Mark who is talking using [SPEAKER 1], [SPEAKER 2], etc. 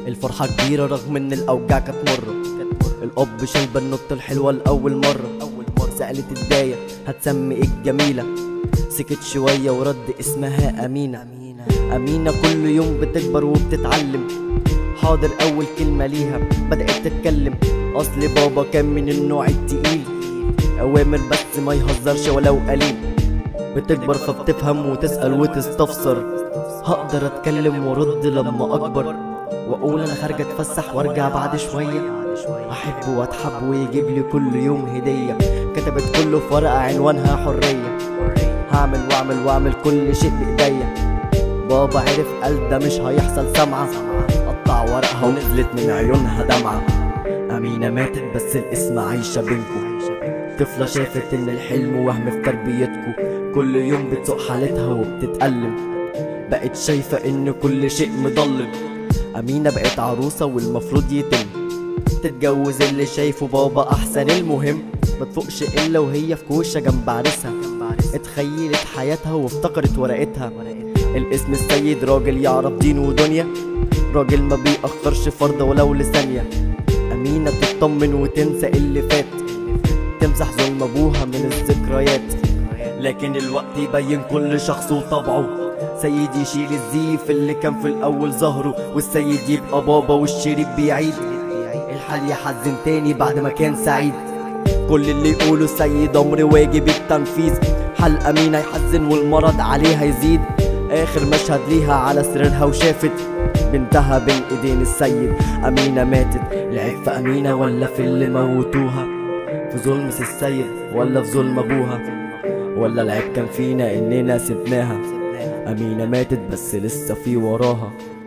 [SPEAKER 1] الفرحة كبيرة رغم ان الاوجاع كانت مرة الاب شال بنوته الحلوة لأول مرة سألت الداية هتسمي ايه الجميلة سكت شوية ورد اسمها أمينة أمينة كل يوم بتكبر وبتتعلم حاضر أول كلمة ليها بدأت تتكلم أصل بابا كان من النوع التقيل أوامر بس ما يهزرش ولو قليل بتكبر فبتفهم وتسأل وتستفسر هقدر أتكلم وأرد لما أكبر وأقول أنا خارجة أتفسح وأرجع بعد شوية أحب وأتحب ويجيب لي كل يوم هدية كتبت كله في ورقة عنوانها حرية هعمل واعمل واعمل كل شيء بإيديا بابا عرف قال ده مش هيحصل سمعة قطع ورقها ونزلت من عيونها دمعة أمينة ماتت بس الاسم عايشة بينكم طفلة شافت إن الحلم وهم في تربيتكم كل يوم بتسوق حالتها وبتتألم بقت شايفة إن كل شيء مضلم أمينة بقت عروسة والمفروض يتم تتجوز اللي شايفه بابا أحسن المهم متفوقش إلا وهي في كوشة جنب عريسها اتخيلت حياتها وافتكرت ورقتها الاسم السيد راجل يعرف دين ودنيا راجل ما بيأخرش فرض ولو لثانية أمينة تطمن وتنسى اللي فات تمسح ظلم أبوها من الذكريات لكن الوقت يبين كل شخص وطبعه سيد يشيل الزيف اللي كان في الأول ظهره والسيد يبقى بابا والشريك بيعيد الحال يحزن تاني بعد ما كان سعيد كل اللي يقوله السيد أمر واجب التنفيذ حل أمينة يحزن والمرض عليها يزيد آخر مشهد ليها على سريرها وشافت بنتها بين ايدين السيد أمينة ماتت العيب في أمينة ولا في اللي موتوها في ظلم السيد ولا في ظلم أبوها ولا العيب كان فينا إننا سبناها أمينة ماتت بس لسه في وراها